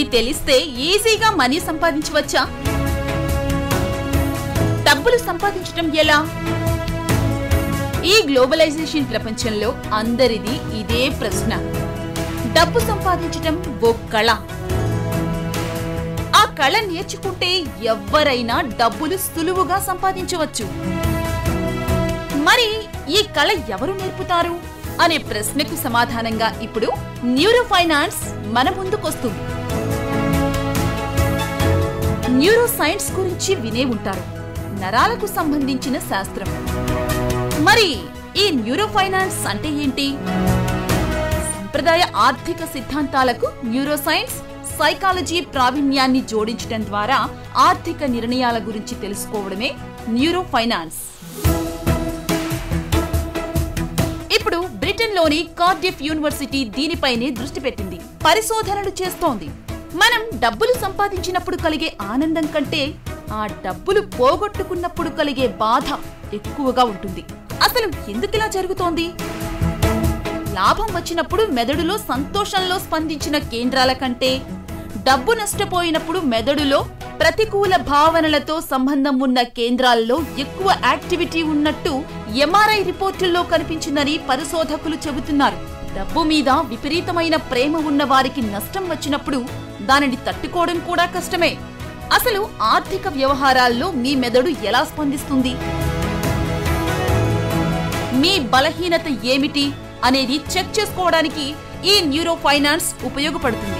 తెలిస్తే ఈజీగా మనీ సంపాదించవచ్చా డబ్బులు సంపాదించడం ఎలా ఈ గ్లోబలైజేషన్ ప్రపంచంలో అందరిది ఇదే ప్రశ్న డబ్బు సంపాదించటం ఓ కళ ఆ కళ నేర్చుకుంటే ఎవ్వరైనా డబ్బులు సులువుగా సంపాదించవచ్చు మరి ఈ కళ ఎవరు నేర్పుతారు అనే ప్రశ్నకు సమాధానంగా ఇప్పుడు న్యూరో ఫైనాన్స్ మన ముందుకొస్తుంది న్యూరో సైన్స్ గురించి వినే ఉంటారు నరాలకు సంబంధించిన శాస్త్రం మరి ఈ న్యూరో ఫైనాన్స్ అంటే ఏంటి సంప్రదాయ ఆర్థిక సిద్ధాంతాలకు న్యూరో సైన్స్ సైకాలజీ ప్రావీణ్యాన్ని జోడించడం ద్వారా ఆర్థిక నిర్ణయాల గురించి తెలుసుకోవడమే న్యూరో ఫైనాన్స్ ఇప్పుడు బ్రిటన్లోని కార్డిఫ్ యూనివర్సిటీ దీనిపైనే దృష్టి పెట్టింది పరిశోధనలు చేస్తోంది మనం డబ్బులు సంపాదించినప్పుడు కలిగే ఆనందం కంటే ఆ డబ్బులు పోగొట్టుకున్నప్పుడు కలిగే బాధ ఎక్కువగా ఉంటుంది అసలు ఎందుకిలా జరుగుతోంది లాభం వచ్చినప్పుడు మెదడులో సంతోషంలో స్పందించిన కేంద్రాల కంటే డబ్బు నష్టపోయినప్పుడు మెదడులో ప్రతికూల భావనలతో సంబంధం ఉన్న కేంద్రాల్లో ఎక్కువ యాక్టివిటీ ఉన్నట్టు ఎంఆర్ఐ రిపోర్టుల్లో కనిపించిందని పరిశోధకులు చెబుతున్నారు డబ్బు మీద విపరీతమైన ప్రేమ ఉన్న వారికి నష్టం వచ్చినప్పుడు దానిని తట్టుకోవడం కూడా కష్టమే అసలు ఆర్థిక వ్యవహారాల్లో మీ మెదడు ఎలా స్పందిస్తుంది మీ బలహీనత ఏమిటి అనేది చెక్ చేసుకోవడానికి ఈ న్యూరో ఫైనాన్స్ ఉపయోగపడుతుంది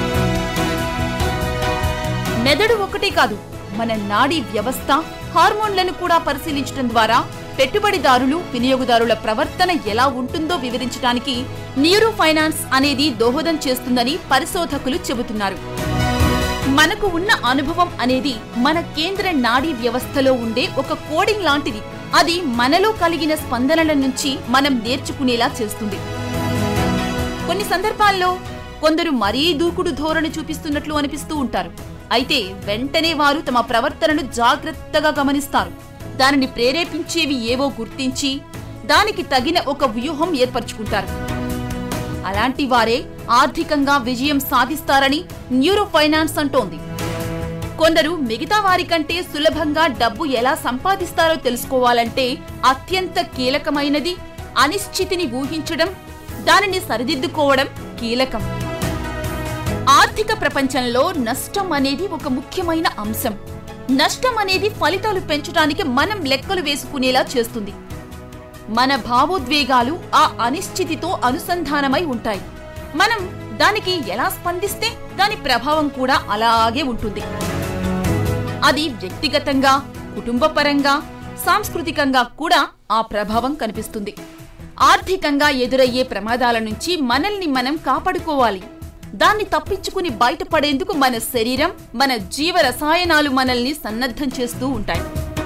మెదడు ఒకటే కాదు మన నాడీ వ్యవస్థ హార్మోన్లను కూడా పరిశీలించడం ద్వారా పెట్టుబడిదారులు వినియోగదారుల ప్రవర్తన ఎలా ఉంటుందో వివరించడానికి న్యూరో ఫైనాన్స్ అనేది దోహదం చేస్తుందని పరిశోధకులు చెబుతున్నారు మనకు ఉన్న అనుభవం అనేది మన కేంద్ర నాడీ వ్యవస్థలో ఉండే ఒక కోడింగ్ లాంటిది అది మనలో కలిగిన స్పందనల నుంచి మనం నేర్చుకునేలా చేస్తుంది కొన్ని సందర్భాల్లో కొందరు మరీ దూకుడు ధోరణి చూపిస్తున్నట్లు అనిపిస్తూ ఉంటారు అయితే వెంటనే వారు తమ ప్రవర్తనను జాగ్రత్తగా గమనిస్తారు దానిని ప్రేరేపించేవి ఏవో గుర్తించి దానికి తగిన ఒక వ్యూహం ఏర్పరచుకుంటారు అలాంటి వారే ఆర్థికంగా విజయం సాధిస్తారని న్యూరో ఫైనాన్స్ అంటోంది కొందరు మిగతా వారికంటే సులభంగా డబ్బు ఎలా సంపాదిస్తారో తెలుసుకోవాలంటే అత్యంత కీలకమైనది అనిశ్చితిని ఊహించడం దానిని సరిదిద్దుకోవడం కీలకం ఆర్థిక ప్రపంచంలో నష్టం అనేది ఒక ముఖ్యమైన అంశం నష్టం అనేది ఫలితాలు పెంచడానికి మనం లెక్కలు వేసుకునేలా చేస్తుంది మన భావోద్వేగాలు ఆ అనిశ్చితితో అనుసంధానమై ఉంటాయి మనం దానికి ఎలా స్పందిస్తే దాని ప్రభావం కూడా అలాగే ఉంటుంది అది వ్యక్తిగతంగా కుటుంబపరంగా సాంస్కృతికంగా కూడా ఆ ప్రభావం కనిపిస్తుంది ఆర్థికంగా ఎదురయ్యే ప్రమాదాల నుంచి మనల్ని మనం కాపాడుకోవాలి దాన్ని తప్పించుకుని బయటపడేందుకు మన శరీరం మన జీవ రసాయనాలు మనల్ని సన్నద్ధం చేస్తూ ఉంటాయి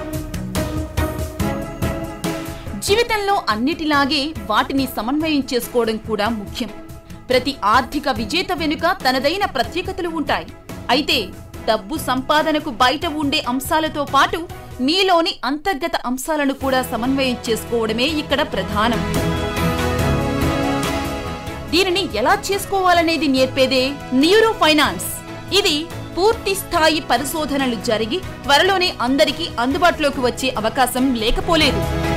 జీవితంలో అన్నిటిలాగే వాటిని సమన్వయం చేసుకోవడం కూడా ముఖ్యం ప్రతి ఆర్థిక విజేత వెనుక తనదైన ప్రత్యేకతలు ఉంటాయి అయితే డబ్బు సంపాదనకు బయట ఉండే అంశాలతో పాటు మీలోని అంతర్గత అంశాలను కూడా సమన్వయం చేసుకోవడమే ఇక్కడ ప్రధానం దీనిని ఎలా చేసుకోవాలనేది నేర్పేదే న్యూరో ఫైనాన్స్ ఇది పూర్తి స్థాయి పరిశోధనలు జరిగి త్వరలోనే అందరికీ అందుబాటులోకి వచ్చే అవకాశం లేకపోలేదు